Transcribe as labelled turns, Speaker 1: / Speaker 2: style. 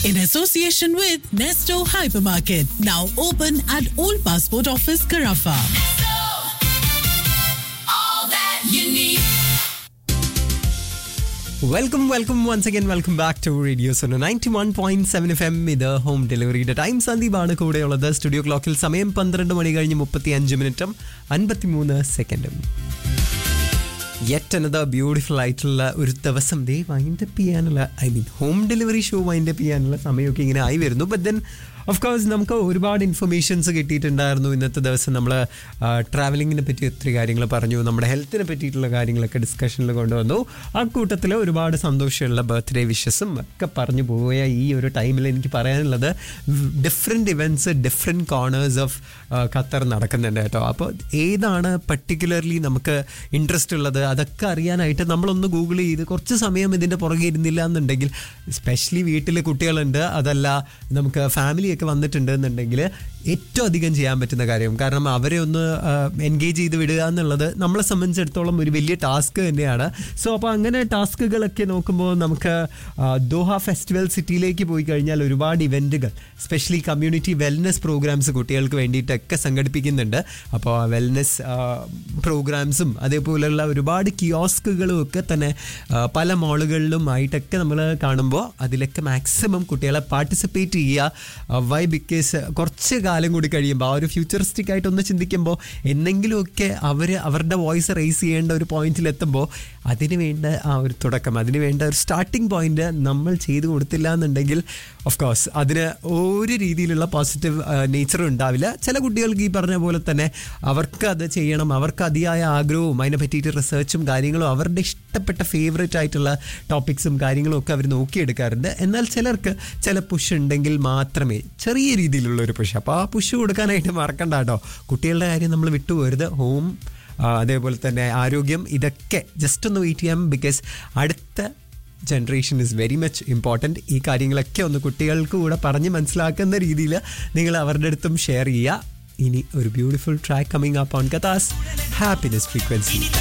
Speaker 1: in association with Nesto Hypermarket, now open at Old Passport Office, Carafa.
Speaker 2: all that you need.
Speaker 3: Welcome welcome once again welcome back to radio Suno ninety one point seven F M ഇത് home ഡെലിവറിയുടെ time സന്ദീപാണ് കൂടെയുള്ളത് studio ക്ലോക്കിൽ സമയം പന്ത്രണ്ട് മണി കഴിഞ്ഞ് മുപ്പത്തി അഞ്ച് മിനിറ്റും അൻപത്തിമൂന്ന് സെക്കൻഡും യെറ്റ് അനദർ ബ്യൂട്ടിഫുൾ ആയിട്ടുള്ള ഒരു ദിവസം ദേ വൈൻഡപ്പ് ചെയ്യാനുള്ള I mean home delivery show wind up ചെയ്യാനുള്ള സമയമൊക്കെ ഇങ്ങനെ ആയി വരുന്നു ബട്ട് ദെൻ ഓഫ് കോഴ്സ് നമുക്ക് ഒരുപാട് ഇൻഫർമേഷൻസ് കിട്ടിയിട്ടുണ്ടായിരുന്നു ഇന്നത്തെ ദിവസം നമ്മൾ ട്രാവലിങ്ങിനെ പറ്റി ഒത്തിരി കാര്യങ്ങൾ പറഞ്ഞു നമ്മുടെ ഹെൽത്തിനെ പറ്റിയിട്ടുള്ള കാര്യങ്ങളൊക്കെ ഡിസ്കഷനിൽ കൊണ്ടുവന്നു ആ കൂട്ടത്തിൽ ഒരുപാട് സന്തോഷമുള്ള ബർത്ത്ഡേ വിഷസും ഒക്കെ പറഞ്ഞു പോയ ഈ ഒരു ടൈമിൽ എനിക്ക് പറയാനുള്ളത് different events different corners of Qatar നടക്കുന്നുണ്ട് കേട്ടോ അപ്പോൾ ഏതാണ് പർട്ടിക്കുലർലി നമുക്ക് ഇൻട്രസ്റ്റ് ഉള്ളത് അതൊക്കെ അറിയാനായിട്ട് നമ്മളൊന്ന് ഗൂഗിൾ ചെയ്ത് കുറച്ച് സമയം ഇതിൻ്റെ പുറകെ ഇരുന്നില്ല എന്നുണ്ടെങ്കിൽ സ്പെഷ്യലി വീട്ടിൽ കുട്ടികളുണ്ട് അതല്ല നമുക്ക് ഫാമിലിയൊക്കെ വന്നിട്ടുണ്ട് എന്നുണ്ടെങ്കിൽ ഏറ്റവും അധികം ചെയ്യാൻ പറ്റുന്ന കാര്യം കാരണം അവരെ ഒന്ന് എൻഗേജ് ചെയ്ത് വിടുക എന്നുള്ളത് നമ്മളെ സംബന്ധിച്ചിടത്തോളം ഒരു വലിയ ടാസ്ക് തന്നെയാണ് സോ അപ്പോൾ അങ്ങനെ ടാസ്കുകളൊക്കെ നോക്കുമ്പോൾ നമുക്ക് ആ, ദോഹ ഫെസ്റ്റിവൽ സിറ്റിയിലേക്ക് പോയി കഴിഞ്ഞാൽ ഒരുപാട് ഇവൻറ്റുകൾ സ്പെഷ്യലി കമ്മ്യൂണിറ്റി വെൽനെസ് പ്രോഗ്രാംസ് കുട്ടികൾക്ക് വേണ്ടിയിട്ടൊക്കെ സംഘടിപ്പിക്കുന്നുണ്ട് അപ്പോൾ വെൽനെസ് പ്രോഗ്രാംസും അതേപോലെയുള്ള ഒരുപാട് കിയോസ്കുകളും ഒക്കെ തന്നെ ആ, പല മോളുകളിലും ആയിട്ടൊക്കെ നമ്മൾ കാണുമ്പോൾ അതിലൊക്കെ മാക്സിമം കുട്ടികളെ പാർട്ടിസിപ്പേറ്റ് ചെയ്യുക വൈ ബിക്കോസ് കുറച്ച് കാലം കൂടി കഴിയുമ്പോൾ ആ ഒരു ഫ്യൂച്ചറിസ്റ്റിക് ആയിട്ടൊന്ന് ചിന്തിക്കുമ്പോൾ എന്തെങ്കിലുമൊക്കെ അവർ അവരുടെ വോയിസ് റേസ് ചെയ്യേണ്ട ഒരു പോയിന്റിൽ എത്തുമ്പോൾ അതിന് വേണ്ട ആ ഒരു തുടക്കം അതിന് വേണ്ട ഒരു സ്റ്റാർട്ടിംഗ് പോയിന്റ് നമ്മൾ ചെയ്തു കൊടുത്തില്ല എന്നുണ്ടെങ്കിൽ ഓഫ് കോഴ്സ് അതിന് ഒരു രീതിയിലുള്ള പോസിറ്റീവ് നേച്ചറും ഉണ്ടാവില്ല ചില കുട്ടികൾക്ക് ഈ പറഞ്ഞ പോലെ തന്നെ അവർക്ക് അത് ചെയ്യണം അവർക്ക് അതിയായ ആഗ്രഹവും അതിനെ പറ്റിയിട്ട് റിസർച്ചും കാര്യങ്ങളും അവരുടെ ഇഷ്ടപ്പെട്ട ഫേവറേറ്റ് ആയിട്ടുള്ള ടോപ്പിക്സും കാര്യങ്ങളും ഒക്കെ അവർ നോക്കിയെടുക്കാറുണ്ട് എന്നാൽ ചിലർക്ക് ചില പുഷ് ഉണ്ടെങ്കിൽ മാത്രമേ ചെറിയ രീതിയിലുള്ള ഒരു പുഷ് അപ്പോൾ ആ പുഷ് കൊടുക്കാനായിട്ട് മറക്കണ്ട കേട്ടോ കുട്ടികളുടെ കാര്യം നമ്മൾ വിട്ടുപോരുത് ഹോം അതേപോലെ തന്നെ ആരോഗ്യം ഇതൊക്കെ ജസ്റ്റ് ഒന്ന് വെയിറ്റ് ചെയ്യാം ബിക്കോസ് അടുത്ത generation is very much important ഈ കാര്യങ്ങളൊക്കെ ഒന്ന് കുട്ടികൾക്ക് കൂടെ പറഞ്ഞ് മനസ്സിലാക്കുന്ന രീതിയിൽ നിങ്ങൾ അവരുടെ അടുത്തും ഷെയർ ചെയ്യുക ഇനി ഒരു beautiful track coming up on Kathas happiness frequency